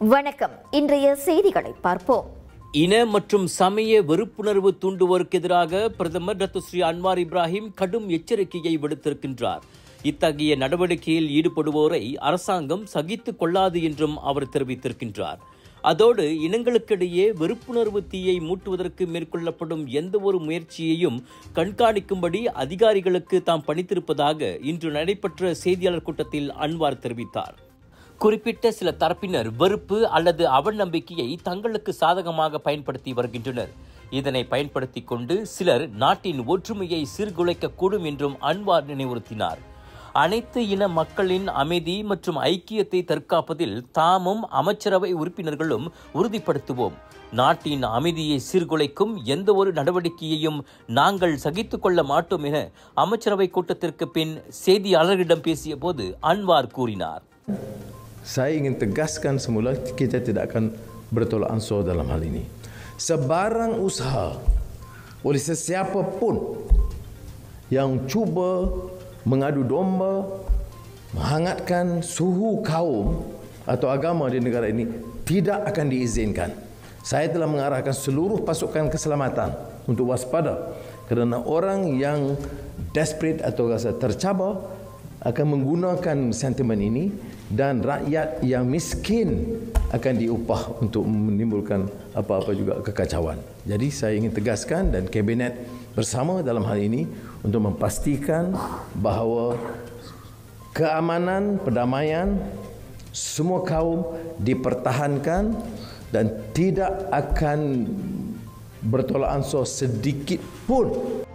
வணக்கம் இன்றைய செய்திகளை பார்ப்போம் இன மற்றும் சமய வெறுப்புணர்வு தூண்டுவோருக்கு எதிராக பிரதமர் டாக்டர் ஸ்ரீ அன்வார் இப்ராஹிம் கடும் எச்சரிக்கையை விடுத்திருக்கின்றார் இத்தகைய நடவடிக்கையில் ஈடுபடுவோரை அரசாங்கம் சகித்துக் கொள்ளாது என்றும் அவர் தெரிவித்திருக்கின்றார் அதோடு இனங்களுக்கிடையே வெறுப்புணர்வு தீயை மூட்டுவதற்கு மேற்கொள்ளப்படும் எந்த ஒரு முயற்சியையும் கண்காணிக்கும்படி அதிகாரிகளுக்கு தாம் பணித்திருப்பதாக இன்று நடைபெற்ற செய்தியாளர் கூட்டத்தில் அன்வார் தெரிவித்தார் குறிப்பிட்ட சில தரப்பினர் வெறுப்பு அல்லது அவநம்பிக்கையை தங்களுக்கு சாதகமாக பயன்படுத்தி வருகின்றனர் இதனை பயன்படுத்தி கொண்டு சிலர் நாட்டின் ஒற்றுமையை சீர்குலைக்கக்கூடும் என்றும் அன்வார் நினைவுறுத்தினார் அனைத்து இன மக்களின் அமைதி மற்றும் ஐக்கியத்தை தற்காப்பதில் தாமும் அமைச்சரவை உறுப்பினர்களும் உறுதிப்படுத்துவோம் நாட்டின் அமைதியை சீர்குலைக்கும் எந்த ஒரு நடவடிக்கையையும் நாங்கள் சகித்துக் கொள்ள மாட்டோம் என அமைச்சரவை கூட்டத்திற்கு பின் செய்தியாளர்களிடம் பேசிய போது அன்வார் கூறினார் Saya ingin tegaskan semula kita tidak akan bertolak ansur dalam hal ini. Sebarang usaha oleh sesiapa pun yang cuba mengadu domba, menghangatkan suhu kaum atau agama di negara ini tidak akan diizinkan. Saya telah mengarahkan seluruh pasukan keselamatan untuk waspada kerana orang yang desperate atau rasa tercabar akan menggunakan sentimen ini dan rakyat yang miskin akan diupah untuk menimbulkan apa-apa juga kekacauan. Jadi saya ingin tegaskan dan kabinet bersama dalam hal ini untuk memastikan bahawa keamanan, perdamaian semua kaum dipertahankan dan tidak akan bertolak ansur sedikit pun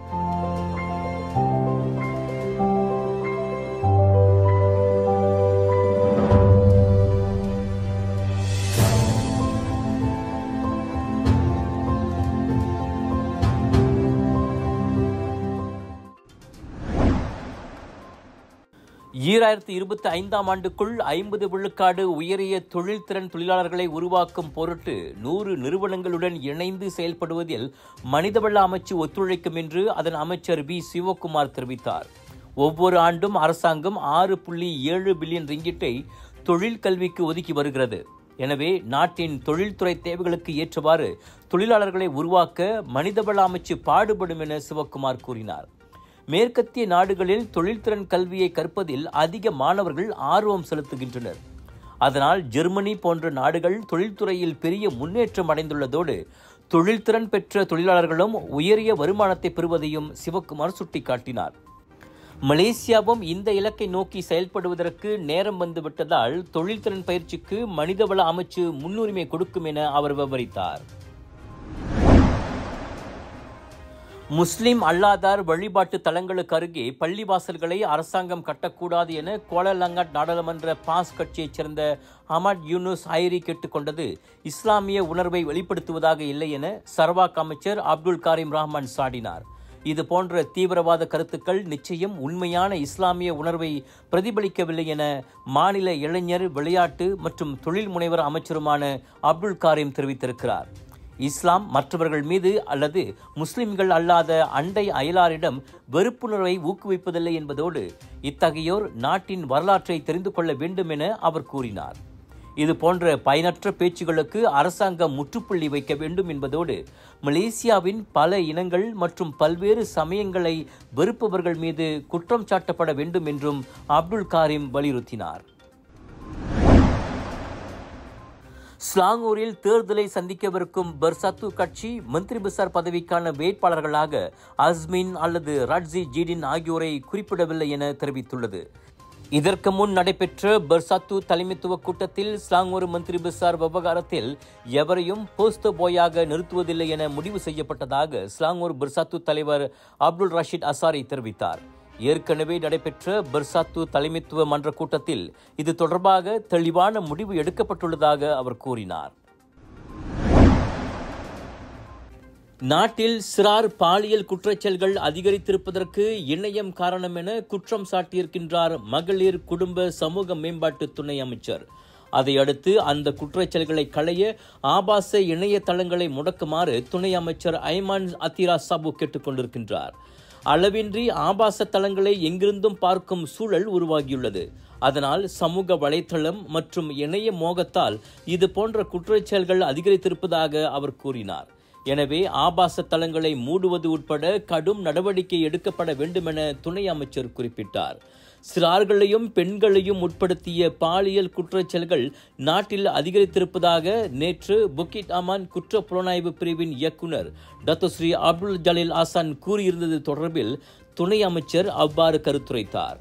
ஈராயிரத்தி இருபத்தி ஐந்தாம் ஆண்டுக்குள் ஐம்பது விழுக்காடு உயரிய தொழில்திறன் தொழிலாளர்களை உருவாக்கும் பொருட்டு நூறு நிறுவனங்களுடன் இணைந்து செயல்படுவதில் மனிதவள அமைச்சு ஒத்துழைக்கும் என்று அதன் அமைச்சர் பி சிவகுமார் தெரிவித்தார் ஒவ்வொரு ஆண்டும் அரசாங்கம் ஆறு புள்ளி ஏழு பில்லியன் ரிங்கிட்டை தொழில் கல்விக்கு ஒதுக்கி வருகிறது எனவே நாட்டின் தொழில்துறை தேவைகளுக்கு ஏற்றவாறு தொழிலாளர்களை உருவாக்க மனிதவள அமைச்சு பாடுபடும் என சிவகுமார் கூறினார் மேற்கத்திய நாடுகளில் தொழில்திறன் கல்வியை கற்பதில் அதிக மாணவர்கள் ஆர்வம் செலுத்துகின்றனர் அதனால் ஜெர்மனி போன்ற நாடுகள் தொழில்துறையில் பெரிய முன்னேற்றம் அடைந்துள்ளதோடு தொழில்திறன் பெற்ற தொழிலாளர்களும் உயரிய வருமானத்தை பெறுவதையும் சிவக்குமார் சுட்டிக்காட்டினார் மலேசியாவும் இந்த இலக்கை நோக்கி செயல்படுவதற்கு நேரம் வந்துவிட்டதால் தொழில்திறன் பயிற்சிக்கு மனிதவள அமைச்சு முன்னுரிமை கொடுக்கும் என அவர் விவரித்தார் முஸ்லிம் அல்லாதார் வழிபாட்டு தலங்களுக்கு அருகே பள்ளிவாசல்களை அரசாங்கம் கட்டக்கூடாது என கோலலங்காட் நாடாளுமன்ற பாஸ் கட்சியைச் சேர்ந்த அமட் யூனுஸ் ஐரி கேட்டுக்கொண்டது இஸ்லாமிய உணர்வை வெளிப்படுத்துவதாக இல்லை என சர்வாக் அமைச்சர் அப்துல் காரிம் ரஹ்மான் சாடினார் இது போன்ற தீவிரவாத கருத்துக்கள் நிச்சயம் உண்மையான இஸ்லாமிய உணர்வை பிரதிபலிக்கவில்லை என மாநில இளைஞர் விளையாட்டு மற்றும் தொழில் முனைவர் அமைச்சருமான அப்துல் காரிம் தெரிவித்திருக்கிறார் இஸ்லாம் மற்றவர்கள் மீது அல்லது முஸ்லிம்கள் அல்லாத அண்டை அயலாரிடம் வெறுப்புணர்வை ஊக்குவிப்பதில்லை என்பதோடு இத்தகையோர் நாட்டின் வரலாற்றை தெரிந்து கொள்ள வேண்டும் என அவர் கூறினார் இது போன்ற பயனற்ற பேச்சுகளுக்கு அரசாங்கம் முற்றுப்புள்ளி வைக்க வேண்டும் என்பதோடு மலேசியாவின் பல இனங்கள் மற்றும் பல்வேறு சமயங்களை வெறுப்பவர்கள் மீது குற்றம் சாட்டப்பட வேண்டும் என்றும் அப்துல் காரிம் வலியுறுத்தினார் ஸ்லாங்கூரில் தேர்தலை சந்திக்கவிருக்கும் பர்சத்து கட்சி மந்திரி பிசார் பதவிக்கான வேட்பாளர்களாக அஸ்மின் அல்லது ராட்ஸி ஜீடின் ஆகியோரை குறிப்பிடவில்லை என தெரிவித்துள்ளது இதற்கு முன் நடைபெற்ற பர்சாத்து தலைமைத்துவ கூட்டத்தில் ஸ்லாங்கூர் மந்திரி பிசார் விவகாரத்தில் எவரையும் போஸ்தோ போயாக நிறுத்துவதில்லை என முடிவு செய்யப்பட்டதாக ஸ்லாங்கூர் பர்சாத்து தலைவர் அப்துல் ரஷீத் அசாரி தெரிவித்தார் ஏற்கனவே நடைபெற்ற பர்சாத்து தலைமைத்துவ மன்ற கூட்டத்தில் இது தொடர்பாக தெளிவான முடிவு எடுக்கப்பட்டுள்ளதாக அவர் கூறினார் நாட்டில் சிறார் பாலியல் குற்றச்செயல்கள் அதிகரித்திருப்பதற்கு இணையம் காரணம் என குற்றம் சாட்டியிருக்கின்றார் மகளிர் குடும்ப சமூக மேம்பாட்டு துணை அமைச்சர் அதையடுத்து அந்த குற்றச்செயல்களை களைய ஆபாச இணையதளங்களை முடக்குமாறு துணை அமைச்சர் ஐமான் அத்திரா சாபு கேட்டுக்கொண்டிருக்கின்றார் அளவின்றி ஆபாச தளங்களை எங்கிருந்தும் பார்க்கும் சூழல் உருவாகியுள்ளது அதனால் சமூக வலைத்தளம் மற்றும் இணைய மோகத்தால் இது போன்ற குற்றச்செயல்கள் அதிகரித்திருப்பதாக அவர் கூறினார் எனவே ஆபாச தளங்களை மூடுவது உட்பட கடும் நடவடிக்கை எடுக்கப்பட வேண்டுமென துணை அமைச்சர் குறிப்பிட்டார் சிறார்களையும் பெண்களையும் உட்படுத்திய பாலியல் குற்றச்செயல்கள் நாட்டில் அதிகரித்திருப்பதாக நேற்று புக்கிட் அமான் குற்ற புலனாய்வு பிரிவின் இயக்குனர் டத்தோஸ்ரீ அப்துல் ஜலீல் ஆசான் கூறியிருந்தது தொடர்பில் துணை அமைச்சர் அவ்வாறு கருத்துரைத்தார்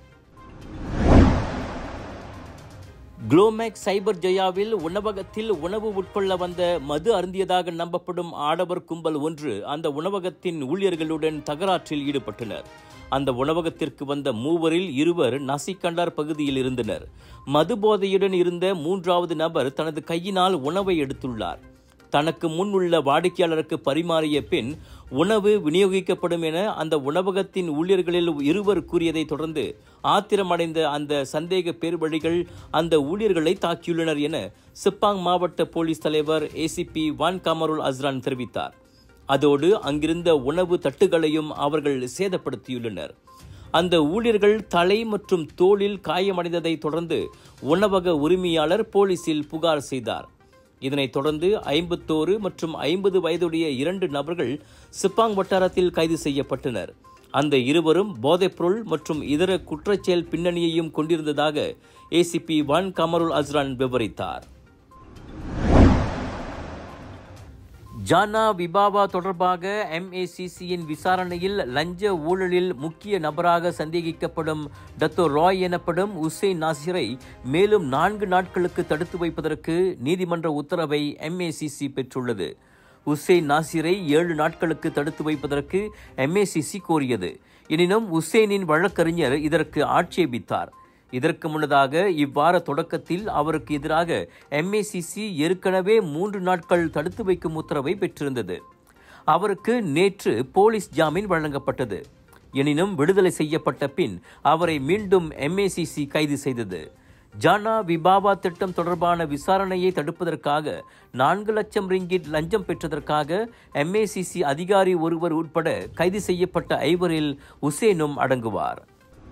குளோமேக் சைபர் ஜெயாவில் உணவகத்தில் உணவு உட்கொள்ள வந்த மது அருந்தியதாக நம்பப்படும் ஆடவர் கும்பல் ஒன்று அந்த உணவகத்தின் ஊழியர்களுடன் தகராற்றில் ஈடுபட்டனர் அந்த உணவகத்திற்கு வந்த மூவரில் இருவர் நசிகண்டார் பகுதியில் இருந்தனர் மது போதையுடன் இருந்த மூன்றாவது நபர் தனது கையினால் உணவை எடுத்துள்ளார் தனக்கு முன் உள்ள வாடிக்கையாளருக்கு பரிமாறிய பின் உணவு விநியோகிக்கப்படும் என அந்த உணவகத்தின் ஊழியர்களில் இருவர் கூறியதை தொடர்ந்து ஆத்திரமடைந்த அந்த சந்தேக பேர்வழிகள் அந்த ஊழியர்களை தாக்கியுள்ளனர் என சிப்பாங் மாவட்ட போலீஸ் தலைவர் ஏசிபி வான் கமருல் அஸ்ரான் தெரிவித்தார் அதோடு அங்கிருந்த உணவு தட்டுகளையும் அவர்கள் சேதப்படுத்தியுள்ளனர் அந்த ஊழியர்கள் தலை மற்றும் தோளில் காயமடைந்ததை தொடர்ந்து உணவக உரிமையாளர் போலீசில் புகார் செய்தார் இதனைத் தொடர்ந்து ஐம்பத்தோரு மற்றும் ஐம்பது வயதுடைய இரண்டு நபர்கள் சிப்பாங் வட்டாரத்தில் கைது செய்யப்பட்டனர் அந்த இருவரும் போதைப்பொருள் மற்றும் இதர குற்றச்செயல் பின்னணியையும் கொண்டிருந்ததாக ஏசிபி வான் கமருல் அஸ்ரான் விவரித்தார் ஜானா விபாவா தொடர்பாக எம்ஏசிசியின் விசாரணையில் லஞ்ச ஊழலில் முக்கிய நபராக சந்தேகிக்கப்படும் டத்தோ ராய் எனப்படும் உசேன் நாசிரை மேலும் நான்கு நாட்களுக்கு தடுத்து வைப்பதற்கு நீதிமன்ற உத்தரவை எம்ஏசிசி பெற்றுள்ளது உசேன் நாசிரை ஏழு நாட்களுக்கு தடுத்து வைப்பதற்கு எம்ஏசிசி கோரியது எனினும் உசேனின் வழக்கறிஞர் இதற்கு ஆட்சேபித்தார் இதற்கு முன்னதாக இவ்வார தொடக்கத்தில் அவருக்கு எதிராக எம்ஏசிசி ஏற்கனவே மூன்று நாட்கள் தடுத்து வைக்கும் உத்தரவை பெற்றிருந்தது அவருக்கு நேற்று போலீஸ் ஜாமீன் வழங்கப்பட்டது எனினும் விடுதலை செய்யப்பட்ட பின் அவரை மீண்டும் எம்ஏசிசி கைது செய்தது ஜானா விபாவா திட்டம் தொடர்பான விசாரணையை தடுப்பதற்காக நான்கு லட்சம் ரிங்கிட் லஞ்சம் பெற்றதற்காக எம்ஏசிசி அதிகாரி ஒருவர் உட்பட கைது செய்யப்பட்ட ஐவரில் உசேனும் அடங்குவார்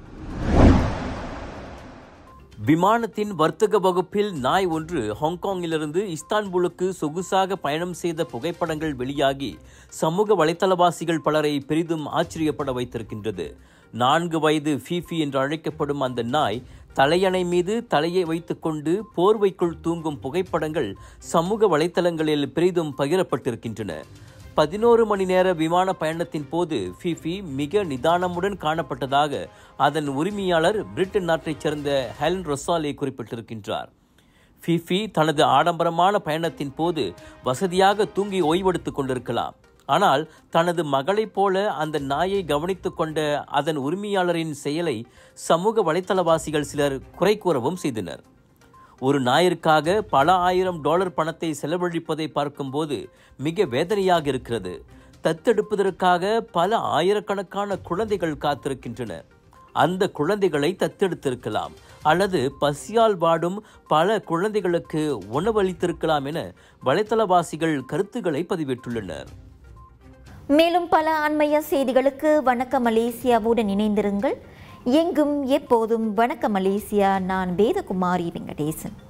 விமானத்தின் வர்த்தக வகுப்பில் நாய் ஒன்று ஹாங்காங்கிலிருந்து இஸ்தான்புலுக்கு சொகுசாக பயணம் செய்த புகைப்படங்கள் வெளியாகி சமூக வலைத்தளவாசிகள் பலரை பெரிதும் ஆச்சரியப்பட வைத்திருக்கின்றது நான்கு வயது ஃபீஃபி என்று அழைக்கப்படும் அந்த நாய் தலையணை மீது தலையை வைத்துக்கொண்டு போர்வைக்குள் தூங்கும் புகைப்படங்கள் சமூக வலைத்தளங்களில் பெரிதும் பகிரப்பட்டிருக்கின்றன பதினோரு மணி நேர விமான பயணத்தின் போது ஃபிஃபி மிக நிதானமுடன் காணப்பட்டதாக அதன் உரிமையாளர் பிரிட்டன் நாட்டைச் சேர்ந்த ஹெலன் ரொசாலே குறிப்பிட்டிருக்கின்றார் ஃபிஃபி தனது ஆடம்பரமான பயணத்தின் போது வசதியாக தூங்கி ஓய்வெடுத்துக் கொண்டிருக்கலாம் ஆனால் தனது மகளைப் போல அந்த நாயை கவனித்துக் கொண்ட அதன் உரிமையாளரின் செயலை சமூக வலைத்தளவாசிகள் சிலர் குறை கூறவும் செய்தனர் ஒரு நாயிற்காக பல ஆயிரம் டாலர் பணத்தை செலவழிப்பதை பார்க்கும்போது மிக வேதனையாக இருக்கிறது தத்தெடுப்பதற்காக பல ஆயிரக்கணக்கான குழந்தைகள் காத்திருக்கின்றன அந்த குழந்தைகளை தத்தெடுத்திருக்கலாம் அல்லது பசியால் வாடும் பல குழந்தைகளுக்கு உணவளித்திருக்கலாம் என வலைத்தளவாசிகள் கருத்துக்களை பதிவிட்டுள்ளனர் மேலும் பல அண்மைய செய்திகளுக்கு வணக்க மலேசியாவுடன் இணைந்திருங்கள் எங்கும் எப்போதும் வணக்க மலேசியா நான் வேதகுமாரி வெங்கடேசன்